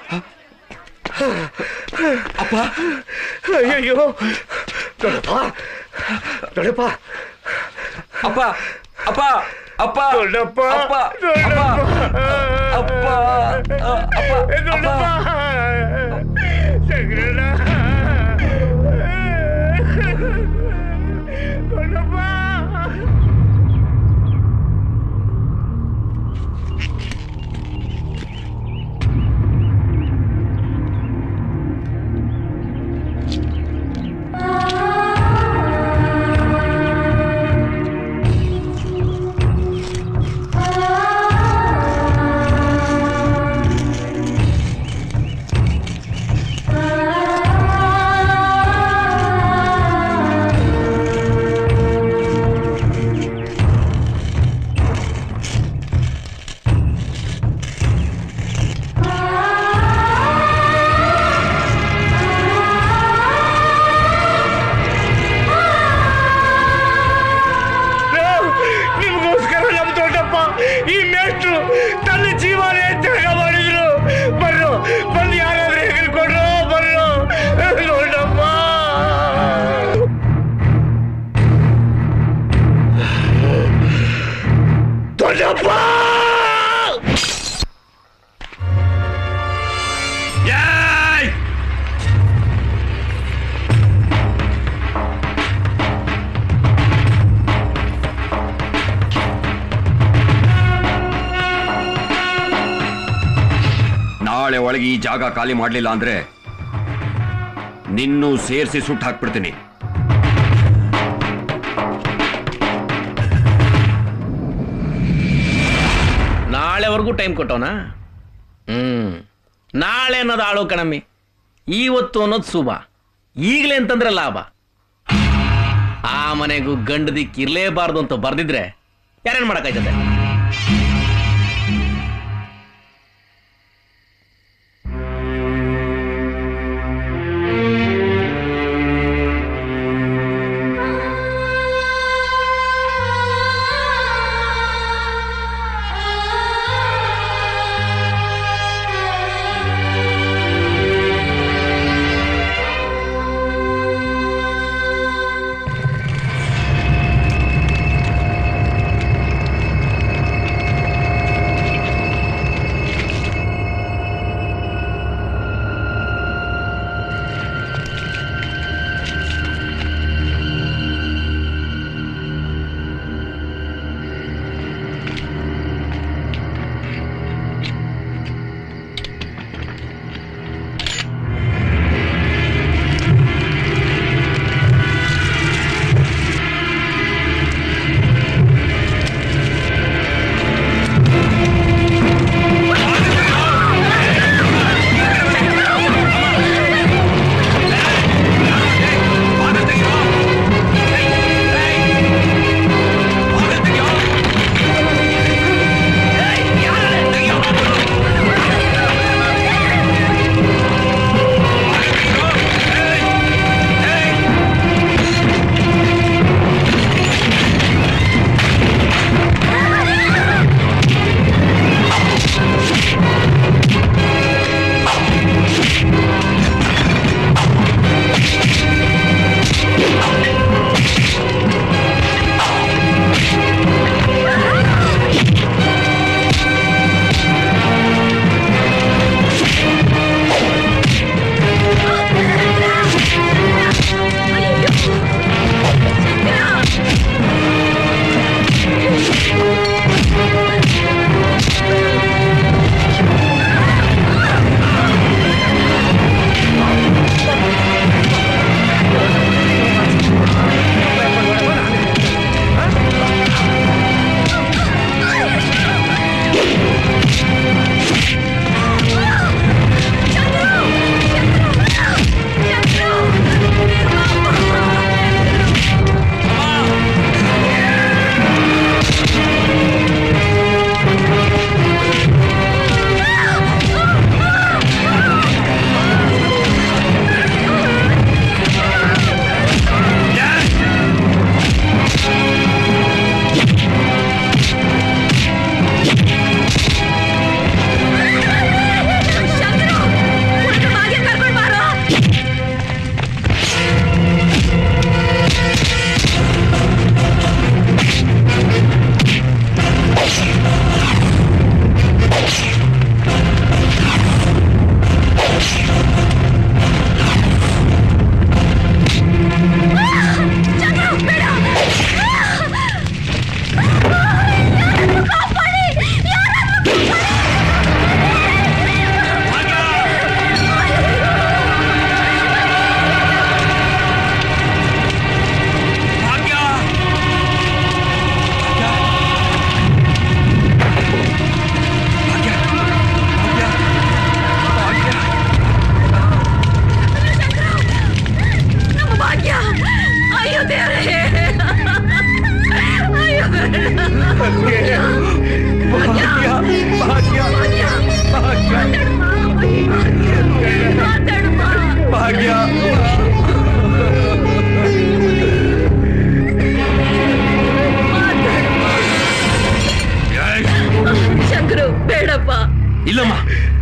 ಅಪ್ಪ ಅಯ್ಯಯ್ಯೋ ದೊಡ್ಡಪ್ಪ ದೊಡ್ಡಪ್ಪ ಅಪ್ಪ ಅಪ್ಪ ಅಪ್ಪ ದೊಡ್ಡಪ್ಪ ಅಪ್ಪ ದೊಡ್ಡಪ್ಪ ಅಪ್ಪ ಅಪ್ಪ ದೊಡ್ಡಪ್ಪ ಶಂಕರಣ್ಣ ದೊಡ್ಡಪ್ಪ ನಿಮಗೋಸ್ಕರ ನಮ್ಮ ದೊಡ್ಡಪ್ಪ ಈ ಮೇಷ್ಟ್ರು ತನ್ನ ಜೀವನೇ ತ್ಯಾಗ ಮಾಡಿದ್ರು ಬರ್ರು ಬಂದು ಯಾರಾದ್ರೂ ಹೇಳ್ಕೊಂಡ್ರು ಬರ್ರು ದೊಡ್ಡಪ್ಪ ದೊಡ್ಡಪ್ಪ ನಾಳೆ ಒಳಗೆ ಈ ಜಾಗ ಖಾಲಿ ಮಾಡ್ಲಿಲ್ಲ ಅಂದ್ರೆ ನಿನ್ನೂ ಸೇರಿಸಿ ಸುಟ್ಟು ಹಾಕ್ಬಿಡ್ತೀನಿ ನಾಳೆವರೆಗೂ ಟೈಮ್ ಕೊಟ್ಟವನ ಹ್ಮ್ ನಾಳೆ ಅನ್ನೋದು ಆಳೋ ಕಣಮ್ಮಿ ಇವತ್ತು ಅನ್ನೋದು ಶುಭ ಈಗಲೇ ಅಂತಂದ್ರೆ ಲಾಭ ಆ ಮನೆಗೂ ಗಂಡು ದಿಕ್ಕು ಇರ್ಲೇಬಾರ್ದು ಅಂತ ಬರ್ದಿದ್ರೆ ಯಾರೇನ್ ಮಾಡಕ್ಕಾಯ್ತದೆ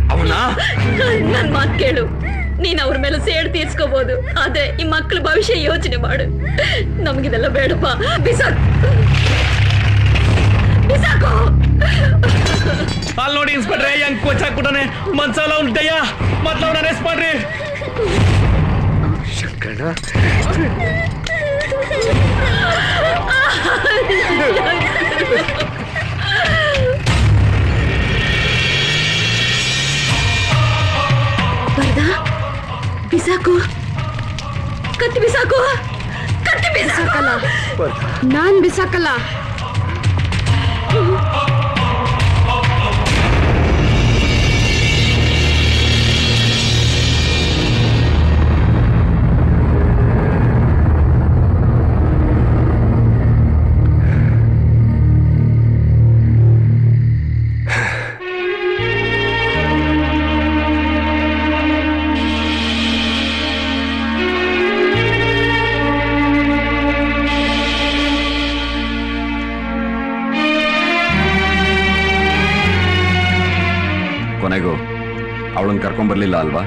ಅವನ ನನ್ ಮಾತ್ ಕೇಳು ನೀನ್ ಅವ್ರ ಮೇಲೆ ಸೇಡ್ ತೀರ್ಸ್ಕೋಬಹುದು ಆದ್ರೆ ಈ ಮಕ್ಳ ಭವಿಷ್ಯ ಯೋಚನೆ ಮಾಡು ನಮ್ಗಿದೆಲ್ಲ ಬೇಡಪ್ಪ ಬಿಸಾಕ್ ಬಿಸಾಕು ಅಲ್ಲಿ ನೋಡಿ ಇನ್ಸ್ಪೆಕ್ಟ್ರೆ ಹೆಂಗ್ ಕೋಚ್ ಹಾಕ್ಬಿಟ್ಟಾನೆ ಮನ್ಸಲ್ಲ ಅವ್ನ ದಯ್ಯ ಮೊದ್ಲು ಅವ್ನ ಅರೆಸ್ಟ್ ಮಾಡ್ರಿ ಶಂಕರಣ್ಣ ಬರ್ದ ಬಿಸಾಕು ಕತ್ತಿ ಬಿಸಾಕು ಕತ್ತಿ ಬಿಸಾಕಲ್ಲ ನಾನ್ ಬಿಸಾಕಲ್ಲ ಕೊನೆಗೂ ಅವಳನ್ನ ಕರ್ಕೊಂಡ್ಬರ್ಲಿಲ್ಲ ಅಲ್ವಾ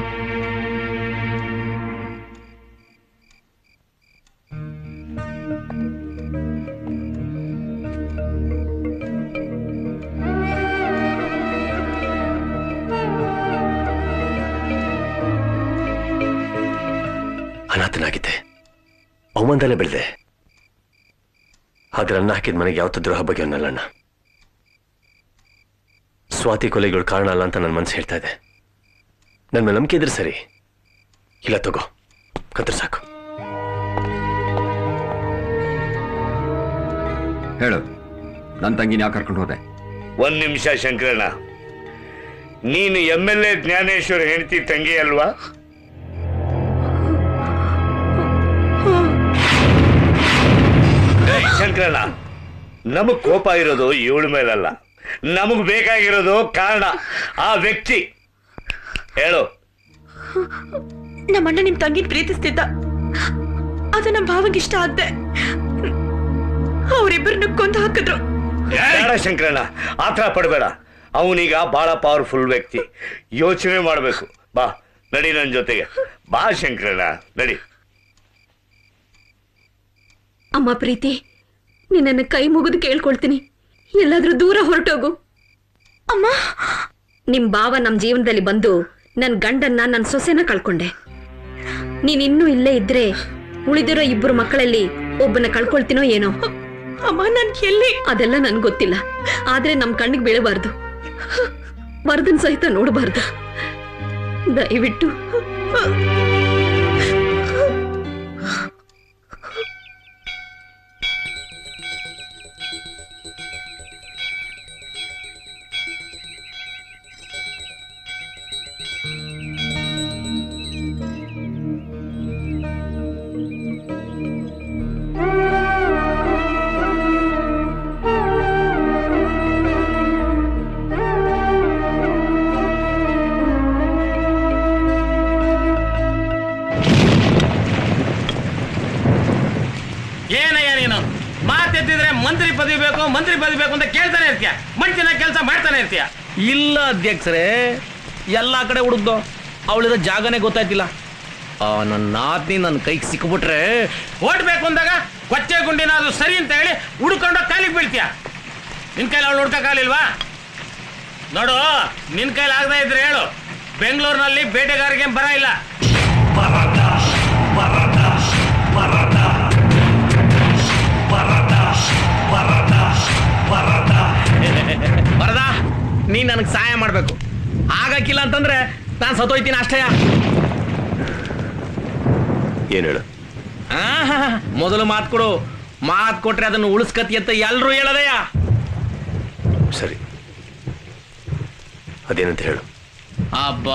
ಅನಾಥನಾಗಿದ್ದೆ ಅವಮಾನದಲ್ಲೇ ಬೆಳೆದೆ ಆದ್ರೆ ಅನ್ನ ಹಾಕಿದ ಮನೆಗೆ ಯಾವತ್ತೂ ದ್ರೋಹ ಬಗ್ಗೆ ಅನ್ನಲ್ಲಣ್ಣ ಸ್ವಾತಿ ಕೊಲೆಗಳು ಕಾರಣ ಅಲ್ಲ ಅಂತ ನನ್ನ ಮನಸ್ಸು ಹೇಳ್ತಾ ಇದೆ ನನ್ನ ಮೇಲೆ ನಂಬಿಕೆ ಇದ್ರೆ ಸರಿ ಇಲ್ಲ ತಗೋ ಕತ್ರ ಸಾಕು ಹೇಳು ನನ್ನ ತಂಗಿನ ಯಾಕೆ ಕರ್ಕೊಂಡು ಹೋದೆ ಒಂದ್ ನಿಮಿಷ ಶಂಕರಣ್ಣ ನೀನು ಎಂ ಎಲ್ ಎ ಜ್ಞಾನೇಶ್ವರ ಹೆಂಡತಿ ತಂಗಿ ಅಲ್ವಾ ಏಯ್, ಶಂಕರಣ್ಣ ನಮಗ್ ಕೋಪ ಇರೋದು ಇವಳ ಮೇಲಲ್ಲ ನಮಗ್ ಬೇಕಾಗಿರೋದು ಕಾರಣ ಆ ವ್ಯಕ್ತಿ ಹೇಳು ನಮ್ಮಣ್ಣ ನಿಮ್ ತಂಗಿನ ಪ್ರೀತಿಸ್ತಿದ್ದ ಅದು ನಮ್ ಭಾವಂಗೆ ಇಷ್ಟ ಆದ್ದೆ ಅವರಿಬ್ಬರನ್ನ ಕೊಂದು ಹಾಕಿದ್ರು ಬೇಡ ಶಂಕರಣ್ಣ ಆತರ ಪಡಬೇಡ ಅವನೀಗ ಬಹಳ ಪವರ್ಫುಲ್ ವ್ಯಕ್ತಿ ಯೋಚನೆ ಮಾಡಬೇಕು ಬಾ ನಡಿ ನನ್ನ ಜೊತೆಗೆ ಬಾ ಶಂಕರಣ್ಣ ನಡಿ ಅಮ್ಮ ಪ್ರೀತಿ ನಿನ್ನನ್ನು ಕೈ ಮುಗಿದು ಕೇಳ್ಕೊಳ್ತೀನಿ ಎಲ್ಲಾದ್ರೂ ದೂರ ಹೊರಟೋಗು ಅಮ್ಮ ನಿಮ್ ಭಾವ ನಮ್ ಜೀವನದಲ್ಲಿ ಬಂದು ನನ್ ಗಂಡನ್ನ ನನ್ ಸೊಸೆನ ಕಳ್ಕೊಂಡೆ ನೀನ್ ಇನ್ನೂ ಇಲ್ಲೇ ಇದ್ರೆ ಉಳಿದಿರೋ ಇಬ್ಬರು ಮಕ್ಕಳಲ್ಲಿ ಒಬ್ಬನ ಕಳ್ಕೊಳ್ತೀನೋ ಏನೋ ಅಮ್ಮ ನನ್ ಎಲ್ಲಿ ಅದೆಲ್ಲ ನನ್ ಗೊತ್ತಿಲ್ಲ ಆದ್ರೆ ನಮ್ ಕಣ್ಣಿಗೆ ಬೀಳಬಾರ್ದು ವರದನ್ ಸಹಿತ ನೋಡಬಾರ್ದು ದಯವಿಟ್ಟು ಏನಯ್ಯ ನೀನು ಮಾತೆತ್ತಿದ್ರೆ ಮಂತ್ರಿ ಪದವಿ ಬೇಕು ಮಂತ್ರಿ ಪದವಿ ಬೇಕು ಅಂತ ಕೇಳ್ತಾನೆ ಇರ್ತೀಯ ಮಂಚಿನ ಕೆಲಸ ಮಾಡ್ತಾನೆ ಇರ್ತೀಯ ಇಲ್ಲ ಅಧ್ಯಕ್ಷರೇ ಎಲ್ಲಾ ಕಡೆ ಹುಡುಕ್ದು ಅವಳಿರೋ ಜಾಗನೇ ಗೊತ್ತಾಯ್ತಿಲ್ಲ ಆ ನನ್ನ ನಾತ್ನಿ ನನ್ನ ಕೈಗೆ ಸಿಕ್ಬಿಟ್ರೆ ಓಡ್ಬೇಕು ಅಂದಾಗ ಕೊಚ್ಚೆ ಗುಂಡಿನ ಅದು ಸರಿ ಅಂತ ಹೇಳಿ ಹುಡ್ಕೊಂಡು ಕಾಲಿಗೆ ಬೀಳ್ತೀಯ ನಿನ್ ಕೈಲಿ ಅವಳು ಹುಡ್ಕಕ್ಕಾಗಲಿಲ್ವಾ ನೋಡು ನಿನ್ ಕೈಲಿ ಆಗದೆ ಇದ್ರೆ ಹೇಳು ಬೆಂಗಳೂರಿನಲ್ಲಿ ಬೇಟೆಗಾರಿಗೆ ಬರ ಇಲ್ಲ ಬರದಾ ನೀನ್ ನನಗೆ ಸಹಾಯ ಮಾಡ್ಬೇಕು ಆಗಕ್ಕಿಲ್ಲ ಅಂತಂದ್ರೆ ನಾನು ಸತ್ತೋಯ್ತೀನಿ ಅಷ್ಟೇ ಏನು ಹೇಳು ಆಹಾ, ಮೊದಲು ಮಾತು ಕೊಡು ಮಾತು ಕೊಟ್ರೆ ಅದನ್ನು ಉಳಿಸ್ಕತಿ ಅಂತ ಎಲ್ರೂ ಹೇಳದಯ್ಯ ಸರಿ ಅದೇನಂತ ಹೇಳು ಅಬ್ಬಾ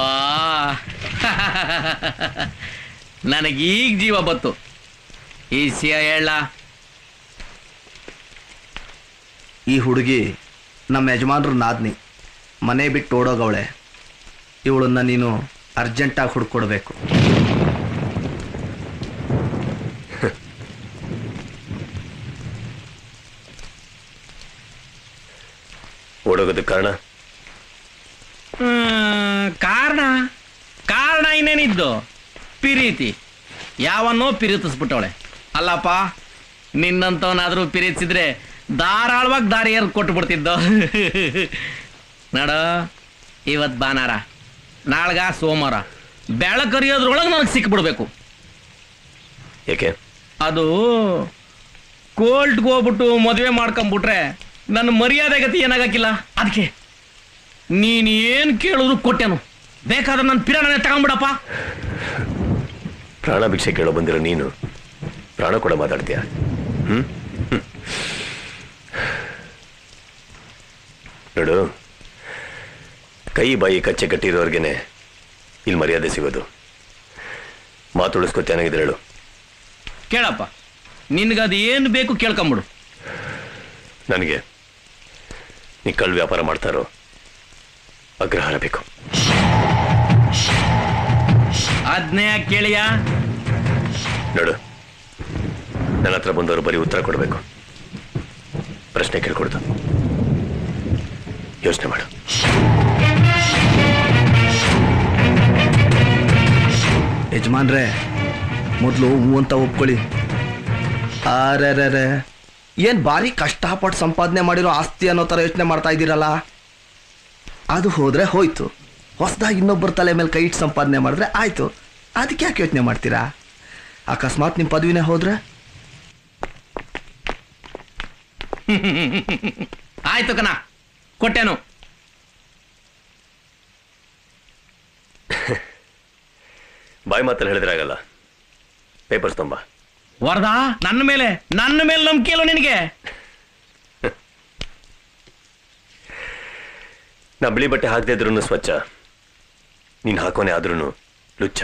ನನಗೀಗ ಜೀವ ಬತ್ತು ಈ ಸಿಯ ಹೇಳ ಈ ಹುಡುಗಿ ನಮ್ಮ ಯಜಮಾನ್ರ ನಾದ್ನಿ ಮನೆ ಬಿಟ್ಟು ಓಡೋಗವಳೆ ಇವಳನ್ನ ನೀನು ಅರ್ಜೆಂಟಾಗಿ ಹುಡ್ಕೊಡ್ಬೇಕು ಓಡೋಗೋದಕ್ಕೆ ಕಾರಣ ಏನಿದ್ದು ಪಿರೀತಿ ಯಾವನ್ನೋ ಪಿರೀತಿಸ್ಬಿಟ್ಟವಳೆ ಅಲ್ಲಪ್ಪ ನಿನ್ನಂತವನಾದ್ರೂ ಪಿರೀತಿಸಿದ್ರೆ ಧಾರಾಳವಾಗಿ ದಾರಿ ಏರ್ ಕೊಟ್ಟು ಬಿಡ್ತಿದ್ದೋ ನಡ ಇವತ್ ಭಾನುವಾರ ನಾಳ್ಗ ಸೋಮವಾರ ಬೆಳಕರಿಯೋದ್ರೊಳಗೆ ನನಗೆ ಸಿಕ್ಬಿಡ್ಬೇಕು ಯಾಕೆ ಅದು ಕೋರ್ಟ್ಗೆ ಹೋಗ್ಬಿಟ್ಟು ಮದುವೆ ಮಾಡ್ಕೊಂಬಿಟ್ರೆ ನನ್ನ ಮರ್ಯಾದೆ ಗತಿ ಏನಾಗಕ್ಕಿಲ್ಲ ಅದಕ್ಕೆ ನೀನು ಏನು ಕೇಳಿದ್ರು ಕೊಟ್ಟೆನು ಬೇಕಾದ್ರೆ ನನ್ನ ಪಿರಾಣನೆ ತಗೊಂಬಿಡಪ್ಪ ಪ್ರಾಣ ಭಿಕ್ಷೆ ಕೇಳೋ ಬಂದಿರೋ ನೀನು ಪ್ರಾಣ ಕೂಡ ಮಾತಾಡ್ತೀಯ ಹ್ಮ್ ಹ್ಮ್. ನೋಡು ಕೈ ಬಾಯಿ ಕಚ್ಚೆ ಕಟ್ಟಿರೋರ್ಗೆನೆ ಇಲ್ಲಿ ಮರ್ಯಾದೆ ಸಿಗೋದು ಮಾತು ಉಳಿಸ್ಕೊತ ಚೆನ್ನಾಗಿದೆ ಹೇಳು ಕೇಳಪ್ಪ ನಿನ್ಗದು ಏನು ಬೇಕು ಕೇಳ್ಕೊಂಬಿಡು ನನಗೆ ನೀ ಕಳ್ಳ ವ್ಯಾಪಾರ ಮಾಡ್ತಾರೋ ಅಗ್ರಹಾರ ಬೇಕು ಅದನ್ನೇ ಕೇಳಿಯಾ ನೋಡು ನನ್ನ ಹತ್ರ ಬಂದವರು ಬರೀ ಉತ್ತರ ಕೊಡಬೇಕು ಪ್ರಶ್ನೆ ಕೇಳ್ಕೊಡ್ದು ಯೋಚನೆ ಮಾಡು ಯಜಮಾನ್ರೆ ಮೊದಲು ಹೂ ಅಂತ ಒಪ್ಕೊಳ್ಳಿ ಅರೆ ಏನ್ ಭಾರಿ ಕಷ್ಟಪಟ್ಟು ಸಂಪಾದನೆ ಮಾಡಿರೋ ಆಸ್ತಿ ಅನ್ನೋ ಥರ ಯೋಚನೆ ಮಾಡ್ತಾ ಇದ್ದೀರಲ್ಲ ಅದು ಹೋದ್ರೆ ಹೋಯ್ತು ಹೊಸದಾಗಿ ಇನ್ನೊಬ್ಬರ ತಲೆ ಮೇಲೆ ಕೈ ಇಟ್ಟು ಸಂಪಾದನೆ ಮಾಡಿದ್ರೆ ಆಯ್ತು ಅದಕ್ಕೆ ಯಾಕೆ ಯೋಚನೆ ಮಾಡ್ತೀರಾ ಅಕಸ್ಮಾತ್ ನಿಮ್ಮ ಪದವಿನೇ ಹೋದ್ರೆ ಆಯ್ತು ಕಣ ಕೊಟ್ಟೆನು ಬಾಯಿ ಮಾತಲ್ಲಿ ಹೇಳಿದ್ರೆ ಆಗಲ್ಲ ಪೇಪರ್ಸ್ ತುಂಬ ವರದಾ ನನ್ನ ಮೇಲೆ ನನ್ನ ಮೇಲೆ ನಂಬಿಕೆ ಇಲ್ಲ ನಿನಗೆ ನಾ ಬಿಳಿ ಬಟ್ಟೆ ಹಾಕದೇ ಇದ್ರೂ ಸ್ವಚ್ಛ ನೀನು ಹಾಕೋನೆ ಆದ್ರೂ ಲುಚ್ಚ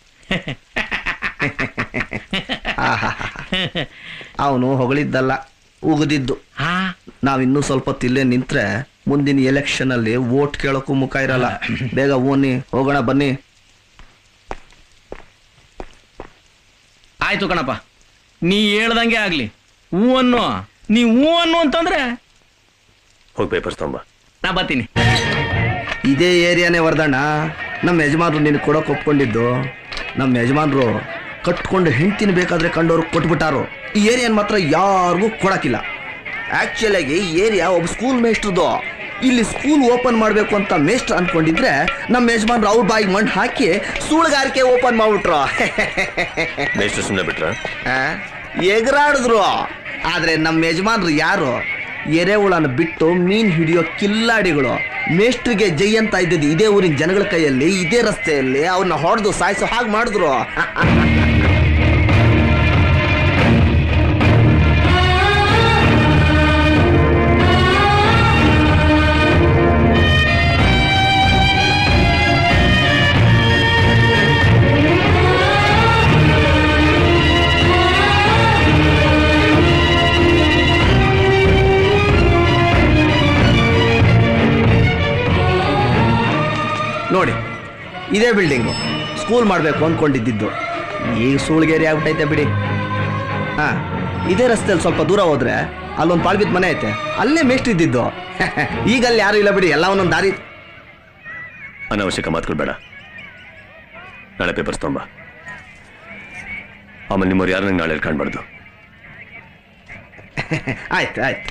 ಅವನು ಹೊಗಳಿದ್ದಲ್ಲ ಉಗಿದಿದ್ದು ಹಾ ನಾವಿನ್ನೂ ಸ್ವಲ್ಪ ತಿಲ್ಲೇ ನಿಂತ್ರೆ ಮುಂದಿನ ಎಲೆಕ್ಷನ್ ಅಲ್ಲಿ ವೋಟ್ ಕೇಳೋಕ್ಕೂ ಮುಖ ಇರಲ್ಲ ಬೇಗ ಓನಿ ಹೋಗೋಣ ಬನ್ನಿ ಆಯ್ತು ಕಣಪ್ಪ ನೀ ಹೇಳ್ದಂಗೆ ಆಗ್ಲಿ ಹೂ ಅನ್ನು ನೀ ಹೂ ಅನ್ನು ಅಂತಂದ್ರೆ ಹೋಗಿ ಪೇಪರ್ಸ್ ತೊಂಬ ನಾ ಬರ್ತೀನಿ ಇದೇ ಏರಿಯಾನೇ ವರ್ದಣ್ಣ ನಮ್ಮ ಯಜಮಾನ್ರು ನಿನ್ ಕೊಡೋಕೆ ಒಪ್ಕೊಂಡಿದ್ದು ನಮ್ಮ ಯಜಮಾನ್ರು ಕಟ್ಕೊಂಡು ಹೆಂಡ್ತಿನ ಬೇಕಾದ್ರೆ ಕಂಡವ್ರು ಕೊಟ್ಬಿಟ್ಟಾರು ಈ ಏರಿಯಾನ್ ಮಾತ್ರ ಯಾರಿಗೂ ಕೊಡಕ್ಕಿಲ್ಲ ಆಕ್ಚುಲಿಯಾಗಿ ಈ ಏರಿಯಾ ಒಬ್ಬ ಸ್ಕೂಲ್ ಮೇಸ್ಟ್ರದು ಇಲ್ಲಿ ಸ್ಕೂಲ್ ಓಪನ್ ಮಾಡಬೇಕು ಅಂತ ಮೇಸ್ಟ್ರ್ ಅನ್ಕೊಂಡಿದ್ರೆ ನಮ್ಮ ಯಜಮಾನ್ರು ಅವ್ರ ಬಾಯಿಗೆ ಮಣ್ಣು ಹಾಕಿ ಸೂಳುಗಾರಿಕೆ ಓಪನ್ ಮಾಡ್ಬಿಟ್ರು ಮೇಷ್ಟ್ರು ಸುಮ್ಮನೆ ಬಿಟ್ರ ಆ? ಎಗರಾಡಿದ್ರು ಆದ್ರೆ ನಮ್ಮ ಯಜಮಾನ್ರು ಯಾರು ಎರೆಹುಳನ ಬಿಟ್ಟು ಮೀನ್ ಹಿಡಿಯೋ ಕಿಲ್ಲಾಡಿಗಳು ಮೇಷ್ಟ್ರಿಗೆ ಜೈ ಅಂತ ಇದ್ದದ್ದು ಇದೇ ಊರಿನ ಜನಗಳ ಕೈಯಲ್ಲಿ ಇದೇ ರಸ್ತೆಯಲ್ಲಿ ಅವ್ರನ್ನ ಹೊಡೆದು ಸಾಯಿಸೋ ಹಾಗೆ ಮಾಡಿದ್ರು ನೋಡಿ ಇದೇ ಬಿಲ್ಡಿಂಗು ಸ್ಕೂಲ್ ಮಾಡಬೇಕು ಅಂದ್ಕೊಂಡಿದ್ದಿದ್ದು ಈಗ ಸೂಳ್ಗೇರಿ ಆಗ್ಬಿಟ್ಟೈತೆ ಬಿಡಿ ಹಾ ಇದೇ ರಸ್ತೆಯಲ್ಲಿ ಸ್ವಲ್ಪ ದೂರ ಹೋದ್ರೆ ಅಲ್ಲೊಂದು ಪಾಳ್ಬಿದ್ ಮನೆ ಐತೆ ಅಲ್ಲೇ ಮೇಷ್ಟ್ರು ಇದ್ದಿದ್ದು ಈಗ ಅಲ್ಲಿ ಯಾರು ಇಲ್ಲ ಬಿಡಿ ಎಲ್ಲ ಒಂದೊಂದು ದಾರಿ ಅನಾವಶ್ಯಕ ಮಾತುಗಳು ಬೇಡ ನಾಳೆ ಪೇಪರ್ಸ್ ತೊಂಬ ಆಮೇಲೆ ನಿಮ್ಮವ್ರು ಯಾರು ನಂಗೆ ನಾಳೆ ಕಾಣ್ಬಾರ್ದು ಆಯ್ತು ಆಯ್ತು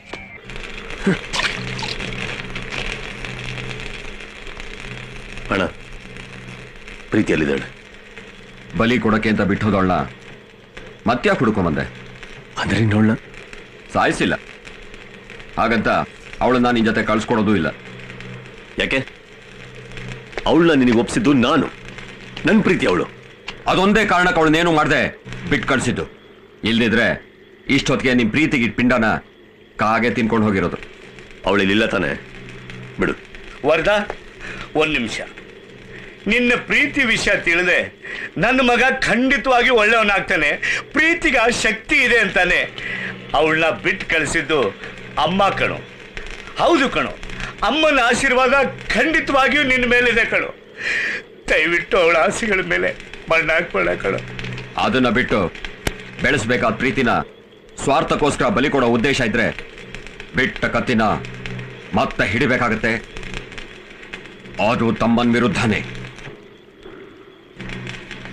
ಅಣ್ಣ ಪ್ರೀತಿಯಲ್ಲಿದ್ದಾಳೆ ಬಲಿ ಕೊಡಕ್ಕೆ ಅಂತ ಬಿಟ್ಟೋದವಳ ಮತ್ತ್ಯಾಕೆ ಹುಡ್ಕೊಂಬಂದೆ ಅಂದ್ರೆ ನೋಡ್ಲ ಸಾಯಿಸಿಲ್ಲ ಹಾಗಂತ ಅವಳನ್ನ ನಿನ್ ಜೊತೆ ಕಳ್ಸ್ಕೊಡೋದು ಇಲ್ಲ ಯಾಕೆ ಅವಳನ್ನ ನಿನಗೆ ಒಪ್ಸಿದ್ದು ನಾನು ನನ್ನ ಪ್ರೀತಿ ಅವಳು ಅದೊಂದೇ ಕಾರಣಕ್ಕೆ ಅವಳನ್ನೇನು ಮಾಡ್ದೆ ಬಿಟ್ಟು ಕಳ್ಸಿದ್ದು ಇಲ್ದಿದ್ರೆ ಇಷ್ಟೊತ್ತಿಗೆ ನಿಮ್ ಪ್ರೀತಿಗೆ ಇಟ್ ಪಿಂಡನ ಕಾಗೆ ತಿನ್ಕೊಂಡು ಹೋಗಿರೋದು ಅವಳಿಲ್ಲ ತಾನೆ ಬಿಡು ವರ್ಧಾ ಒಂದ್ ನಿಮಿಷ ನಿನ್ನ ಪ್ರೀತಿ ವಿಷಯ ತಿಳಿದೆ ನನ್ನ ಮಗ ಖಂಡಿತವಾಗಿ ಒಳ್ಳೆಯವನಾಗ್ತಾನೆ ಪ್ರೀತಿಗೆ ಆ ಶಕ್ತಿ ಇದೆ ಅಂತಾನೆ ಅವಳನ್ನ ಬಿಟ್ಟು ಕಳಿಸಿದ್ದು ಅಮ್ಮ ಕಣು ಹೌದು ಕಣು ಅಮ್ಮನ ಆಶೀರ್ವಾದ ಖಂಡಿತವಾಗಿಯೂ ನಿನ್ನ ಮೇಲಿದೆ ಕಣು ದಯವಿಟ್ಟು ಅವಳ ಆಸೆಗಳ ಮೇಲೆ ಮಣ್ಣಾಕ್ಬೇಡ ಕಣು ಅದನ್ನ ಬಿಟ್ಟು ಬೆಳೆಸ್ಬೇಕಾದ ಪ್ರೀತಿನ ಸ್ವಾರ್ಥಕ್ಕೋಸ್ಕರ ಬಲಿ ಕೊಡೋ ಉದ್ದೇಶ ಇದ್ರೆ ಬಿಟ್ಟ ಕತ್ತಿನ ಮತ್ತೆ ಹಿಡಿಬೇಕಾಗತ್ತೆ ಅದು ತಮ್ಮನ್ ವಿರುದ್ಧನೇ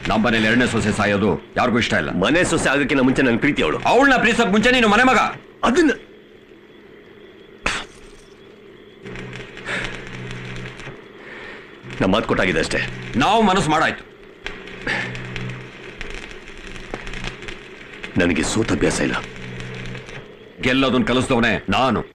ನಮ್ಮ ಮನೇಲಿ ಎರಡನೇ ಸೊಸೆ ಸಾಯೋದು ಯಾರಿಗೂ ಇಷ್ಟ ಇಲ್ಲ ಮನೆ ಸೊಸೆ ಆಗಕ್ಕಿಂತ ಮುಂಚೆ ನನ್ನ ಪ್ರೀತಿ ಅವಳು ಅವಳನ್ನ ಪ್ರೀಸಕ್ ಮುಂಚೆ ನೀನು ಮನೆ ಮಗ ಅದನ್ನ ನಮ್ಮ ಮಾತು ಕೊಟ್ಟಾಗಿದೆ ಅಷ್ಟೇ ನಾವು ಮನಸ್ಸು ಮಾಡಾಯ್ತು ನನಗೆ ಸೋತ ಅಭ್ಯಾಸ ಇಲ್ಲ ಗೆಲ್ಲೋದನ್ನ ಕಲಿಸ್ದವನೇ ನಾನು